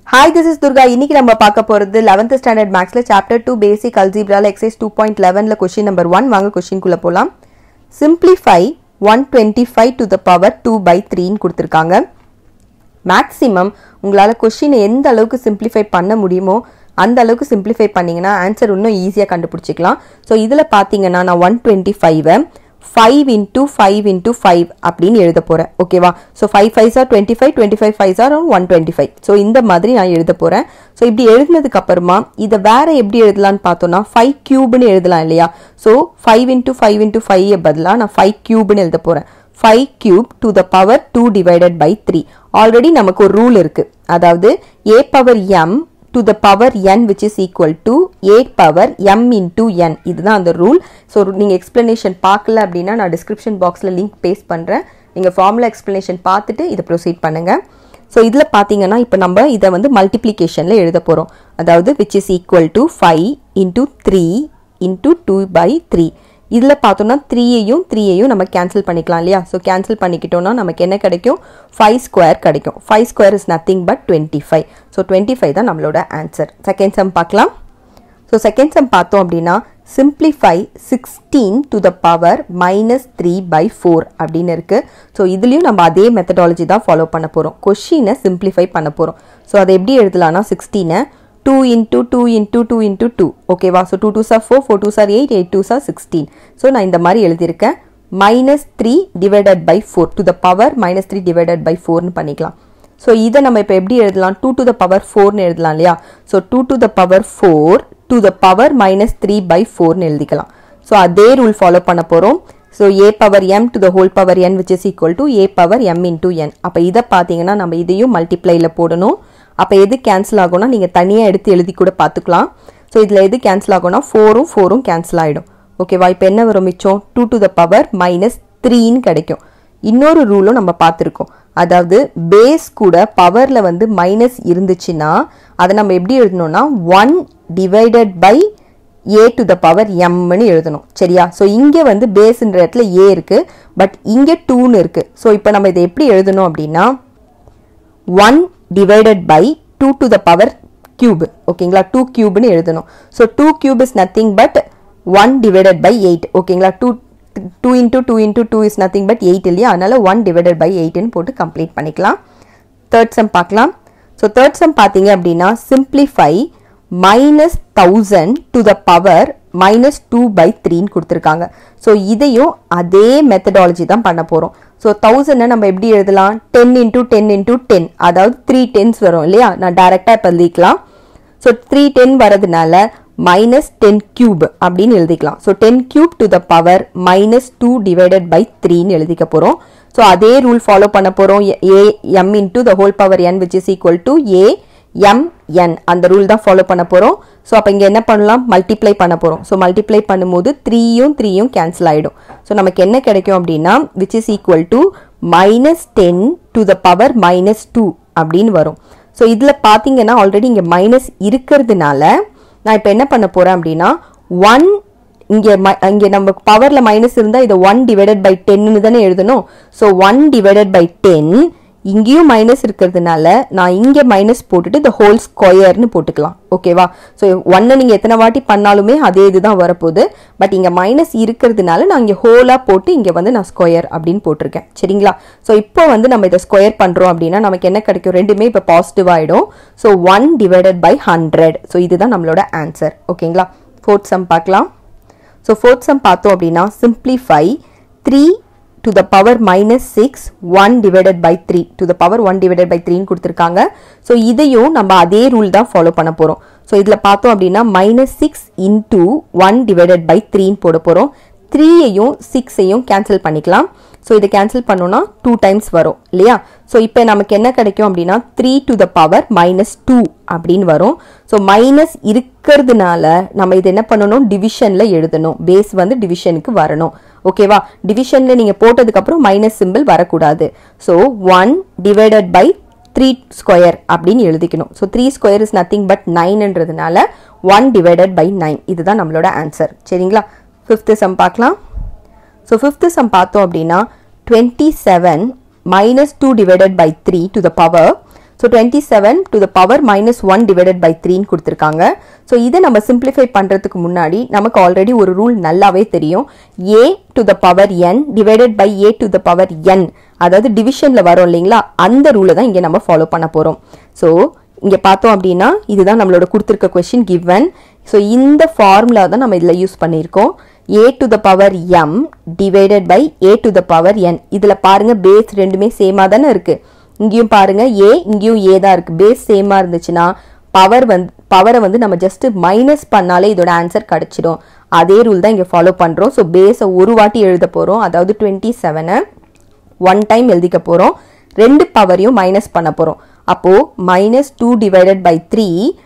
hi this is Durga இன்னைக்கு நம்ம பார்க்க போகிறது லெவன்த் ஸ்டாண்டர்ட் மேக்ஸில் சாப்டர் டூ பேசிக் அல்ஜிப்ரால எக்ஸைஸ் டூ பாயிண்ட் லெவனில் கொஷின் நம்பர் ஒன் வாங்க கொஷின்குள்ளே போகலாம் simplify one twenty five to the power two by த்ரீன்னு கொடுத்துருக்காங்க மேக்ஸிமம் உங்களால் கொஷினை எந்த அளவுக்கு சிம்பிளிஃபை பண்ண முடியுமோ அந்த அளவுக்கு சிம்பிளிஃபை பண்ணிங்கன்னா ஆன்சர் இன்னும் ஈஸியாக கண்டுபிடிச்சிக்கலாம் ஸோ இதில் பார்த்தீங்கன்னா நான் ஒன் டுவெண்ட்டி ஃபைவை five into five into five அப்படின்னு எழுத போகிறேன் ஓகேவா so five five sir twenty five twenty five five sir one twenty five so இந்த மாதிரி நான் எழுத போகிறேன் ஸோ இப்படி எழுதினதுக்கு அப்புறமா இதை வேற எப்படி எழுதலாம்னு பார்த்தோம்னா ஃபைவ் கியூப்னு எழுதலாம் இல்லையா so five into five into five பதிலாக நான் ஃபைவ் கியூப்னு எழுத போகிறேன் five cube to the power two divided by three already நமக்கு ஒரு ரூல் இருக்கு அதாவது A power M to the power N which is equal to A power M into N இதுதான் அந்த ரூல் ஸோ நீங்கள் எக்ஸ்பிளனேஷன் பார்க்கல அப்படின்னா நான் டிஸ்கிரிப்ஷன் பாக்ஸில் லிங்க் பேஸ்ட் பண்ணுறேன் நீங்கள் ஃபார்முலா எக்ஸ்பிளனேஷன் பார்த்துட்டு இதை ப்ரொசீட் பண்ணுங்கள் ஸோ இதில் பார்த்தீங்கன்னா இப்போ நம்ம இதை வந்து மல்டிப்ளிகேஷனில் எழுத போகிறோம் அதாவது which is equal to five into three into two by three இதில் பார்த்தோம்னா த்ரீயையும் த்ரீயையும் நம்ம கேன்சல் பண்ணிக்கலாம் இல்லையா ஸோ கேன்சல் பண்ணிக்கிட்டோம்னா நமக்கு என்ன கிடைக்கும் ஃபைவ் ஸ்கொயர் கிடைக்கும் five square is nothing but twenty five so twenty five தான் நம்மளோட ஆன்சர் செகண்ட் சம் பார்க்கலாம் ஸோ செகண்ட் சம் பார்த்தோம் அப்படின்னா simplify sixteen to the power minus three by four அப்படின்னு இருக்குது ஸோ இதுலேயும் நம்ம அதே மெத்தடாலஜி தான் ஃபாலோ பண்ண போகிறோம் கொஷினை சிம்பிளிஃபை பண்ண போகிறோம் ஸோ அதை எப்படி எழுதலாம்னா சிக்ஸ்டீனை two into two into two into two ஓகேவா so two two sir four four two sir eight eight two sir sixteen so நான் இந்த மாதிரி எழுதியிருக்கேன் minus three divided by four to the power minus three divided by ஃபோர்னு பண்ணிக்கலாம் so இதை நம்ம இப்போ எப்படி எழுதலாம் டூ டு த பவர் ஃபோர்னு எழுதலாம் இல்லையா so two to the power four to the power minus three by ஃபோர்னு எழுதிக்கலாம் ஸோ அதே ரூல் ஃபாலோ பண்ண போகிறோம் so A power M to the whole power N which is equal to A power M into N அப்போ இதை பார்த்தீங்கன்னா நம்ம இதையும் மல்டிப்ளைல போடணும் அப்போ எது கேன்சல் ஆகும்னா நீங்கள் தனியாக எடுத்து எழுதி கூட பார்த்துக்கலாம் ஸோ இதில் எது கேன்சல் ஆகும்னா ஃபோரும் ஃபோரும் கேன்சல் ஆகிடும் ஓகேவா இப்போ என்ன வரும் மிச்சம் two to the power minus த்ரீன்னு கிடைக்கும் இன்னொரு ரூலும் நம்ம பார்த்துருக்கோம் அதாவது பேஸ் கூட பவரில் வந்து மைனஸ் இருந்துச்சுன்னா அதை நம்ம எப்படி எழுதணும்னா one divided by A to the power எம்னு எழுதணும் சரியா ஸோ இங்கே வந்து பேஸ்ன்ற இடத்துல ஏ இருக்குது பட் இங்கே டூன்னு இருக்குது ஸோ இப்போ நம்ம இதை எப்படி எழுதணும் அப்படின்னா one divided by two to the power cube ஓகேங்களா டூ கியூப்னு எழுதணும் so two cube is nothing but one divided by eight ஓகேங்களா two two into two into two is nothing but eight இல்லையா அதனால ஒன் டிவைடட் பை எயிட்னு போட்டு complete பண்ணிக்கலாம் third sum பார்க்கலாம் ஸோ தேர்ட் சம் பார்த்தீங்க அப்படின்னா simplify minus thousand to the power minus two by த்ரீன்னு கொடுத்துருக்காங்க ஸோ இதையும் அதே மெத்தடாலஜி தான் பண்ண போகிறோம் ஸோ தௌசண்டை நம்ம எப்படி எழுதலாம் ten into ten into ten அதாவது த்ரீ டென்ஸ் வரும் இல்லையா நான் டைரெக்டாக இப்போ எழுதிக்கலாம் ஸோ த்ரீ டென் வரதுனால மைனஸ் டென் கியூப் அப்படின்னு எழுதிக்கலாம் so ten cube to the power minus two divided by த்ரீன்னு எழுதிக்க போகிறோம் ஸோ அதே ரூல் ஃபாலோ பண்ண போகிறோம் A M into the whole power N which is equal to A M N அந்த ரூல் தான் ஃபாலோ பண்ண போகிறோம் ஸோ அப்போ இங்கே என்ன பண்ணலாம் மல்டிப்ளை பண்ண போகிறோம் ஸோ மல்டிப்ளை பண்ணும்போது த்ரீயும் த்ரீயும் கேன்சல் ஆகிடும் ஸோ நமக்கு என்ன கிடைக்கும் அப்படின்னா which is equal to minus ten to the power minus two அப்படின்னு வரும் ஸோ இதில் பார்த்தீங்கன்னா ஆல்ரெடி இங்கே மைனஸ் இருக்கிறதுனால நான் இப்போ என்ன பண்ண போகிறேன் அப்படின்னா ஒன் இங்கே இங்கே நம்ம பவரில் மைனஸ் இருந்தால் இதை ஒன் டிவைடட் பை டென்னு தானே எழுதணும் so one divided by ten இங்கேயும் மைனஸ் இருக்கிறதுனால நான் இங்கே மைனஸ் போட்டுட்டு இந்த ஹோல் ஸ்கொயர்னு போட்டுக்கலாம் ஓகேவா ஸோ ஒன்னை நீங்கள் எத்தனை வாட்டி பண்ணாலுமே அதே இதுதான் வரப்போகுது பட் இங்கே மைனஸ் இருக்கிறதுனால நான் இங்கே ஹோலாக போட்டு இங்கே வந்து நான் ஸ்கொயர் அப்படின்னு போட்டிருக்கேன் சரிங்களா ஸோ இப்போ வந்து நம்ம இதை ஸ்கொயர் பண்ணுறோம் அப்படின்னா நமக்கு என்ன கிடைக்கும் ரெண்டுமே இப்போ பாசிட்டிவ் ஆகிடும் so one divided by hundred so இதுதான் நம்மளோட ஆன்சர் ஓகேங்களா ஃபோர்த் சம் பார்க்கலாம் ஸோ ஃபோர்த் சம் பார்த்தோம் அப்படின்னா simplify three to the power minus six one divided by three to the power one divided by த்ரீன்னு கொடுத்துருக்காங்க ஸோ இதையும் நம்ம அதே ரூல் தான் ஃபாலோ பண்ண போகிறோம் ஸோ இதில் பார்த்தோம் அப்படின்னா minus six into one divided by த்ரீன்னு போட போகிறோம் த்ரீயையும் சிக்ஸையும் கேன்சல் பண்ணிக்கலாம் ஸோ இதை கேன்சல் பண்ணோன்னா டூ டைம்ஸ் வரும் இல்லையா ஸோ இப்போ நமக்கு என்ன கிடைக்கும் அப்படின்னா three to the power minus two அப்படின்னு வரும் ஸோ மைனஸ் இருக்கிறதுனால நம்ம இது என்ன பண்ணணும் டிவிஷனில் எழுதணும் பேஸ் வந்து டிவிஷனுக்கு வரணும் ஓகேவா டிவிஷனில் நீங்கள் போட்டதுக்கப்புறம் மைனஸ் சிம்பிள் வரக்கூடாது so one divided by three square அப்படின்னு எழுதிக்கணும் so three square is nothing but நைன்ன்றதுனால ஒன் டிவைடட் பை நைன் இதுதான் நம்மளோட ஆன்சர் சரிங்களா ஃபிஃப்த்து சம் பார்க்கலாம் ஸோ ஃபிஃப்த்து சம் பார்த்தோம் அப்படின்னா twenty seven minus two divided by three to the power so twenty seven to the power minus one divided by த்ரீன்னு கொடுத்துருக்காங்க so இதை நம்ம சிம்பிளிஃபை பண்ணுறதுக்கு முன்னாடி நமக்கு ஆல்ரெடி ஒரு ரூல் நல்லாவே தெரியும் A to the power N divided by A to the power N அதாவது டிவிஷனில் வரும் இல்லைங்களா அந்த ரூலை தான் இங்கே நம்ம ஃபாலோ பண்ண போகிறோம் ஸோ இங்கே பார்த்தோம் அப்படின்னா இதுதான் நம்மளோட கொடுத்துருக்க கொஷின் கிவன் ஸோ இந்த ஃபார்முலா தான் நம்ம இதில் யூஸ் பண்ணியிருக்கோம் A to the power M divided by A to the power N இதில் பாருங்க பேஸ் ரெண்டுமே சேமாக தானே இருக்குது இங்கேயும் பாருங்க ஏ இங்கேயும் ஏ தான் இருக்குது பேஸ் சேமாக இருந்துச்சுன்னா பவர் வந்து பவரை வந்து நம்ம ஜஸ்ட் மைனஸ் பண்ணாலே இதோட ஆன்சர் கிடச்சிடும் அதே ரூல் தான் இங்கே ஃபாலோ பண்ணுறோம் ஸோ பேஸை ஒரு வாட்டி எழுத போகிறோம் அதாவது டுவெண்ட்டி செவனை ஒன் டைம் எழுதிக்க போகிறோம் ரெண்டு பவரையும் மைனஸ் பண்ண போகிறோம் அப்போது minus two divided by three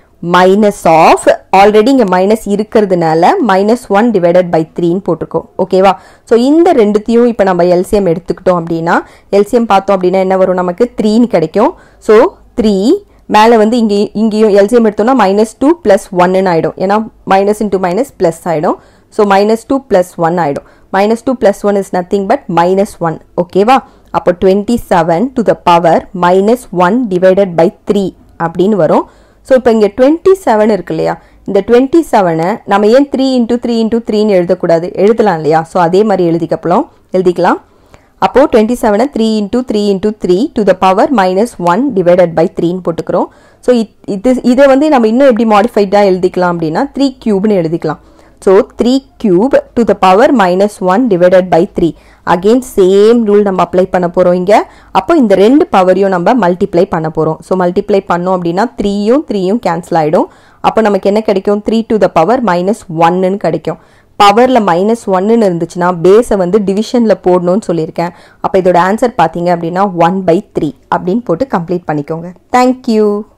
minus of already இங்கே மைனஸ் இருக்கிறதுனால மைனஸ் ஒன் டிவைடட் பை த்ரீன்னு போட்டிருக்கோம் ஓகேவா ஸோ இந்த ரெண்டுத்தையும் இப்போ நம்ம எல்சிஎம் எடுத்துக்கிட்டோம் அப்படின்னா எல்சிஎம் பார்த்தோம் அப்படின்னா என்ன வரும் நமக்கு த்ரீன்னு கிடைக்கும் ஸோ த்ரீ மேலே வந்து இங்கே இங்கேயும் எல்சிஎம் எடுத்தோம்னா மைனஸ் டூ ப்ளஸ் ஒன்னு ஆகிடும் ஏன்னா மைனஸ் இன்டூ மைனஸ் ப்ளஸ் ஆகிடும் so minus two plus one ஆகிடும் minus two plus one is nothing but minus one ஓகேவா அப்போ twenty seven to the power minus one divided by three அப்படின்னு வரும் so இப்போ இங்கே டுவெண்ட்டி செவன் இருக்கு இல்லையா இந்த டுவெண்ட்டி செவனை நம்ம ஏன் த்ரீ இன்டூ த்ரீ இன்டூ த்ரீன்னு எழுதக்கூடாது எழுதலாம் இல்லையா ஸோ அதே மாதிரி எழுதிக்கப்பலாம் எழுதிக்கலாம் அப்போது டுவெண்ட்டி செவனை three into three into three to the power minus one divided by த்ரீன்னு போட்டுக்கிறோம் ஸோ இது இதை வந்து நம்ம இன்னும் எப்படி மாடிஃபைடாக எழுதிக்கலாம் அப்படின்னா த்ரீ க்யூப்னு எழுதிக்கலாம் so three cube to the power minus one divided by three again same rule நம்ம அப்ளை பண்ண போகிறோம் இங்கே அப்போ இந்த ரெண்டு பவரையும் நம்ம மல்டிப்ளை பண்ண போகிறோம் ஸோ மல்டிப்ளை பண்ணோம் அப்படின்னா த்ரீயும் த்ரீயும் கேன்சல் ஆகிடும் அப்போ நமக்கு என்ன கிடைக்கும் three to the power minus ஒன்னு கிடைக்கும் பவரில் மைனஸ் ஒன்னு இருந்துச்சுன்னா பேஸை வந்து டிவிஷனில் போடணும்னு சொல்லியிருக்கேன் அப்போ இதோட ஆன்சர் பார்த்தீங்க அப்படின்னா ஒன் பை த்ரீ அப்படின்னு போட்டு கம்ப்ளீட் பண்ணிக்கோங்க தேங்க்யூ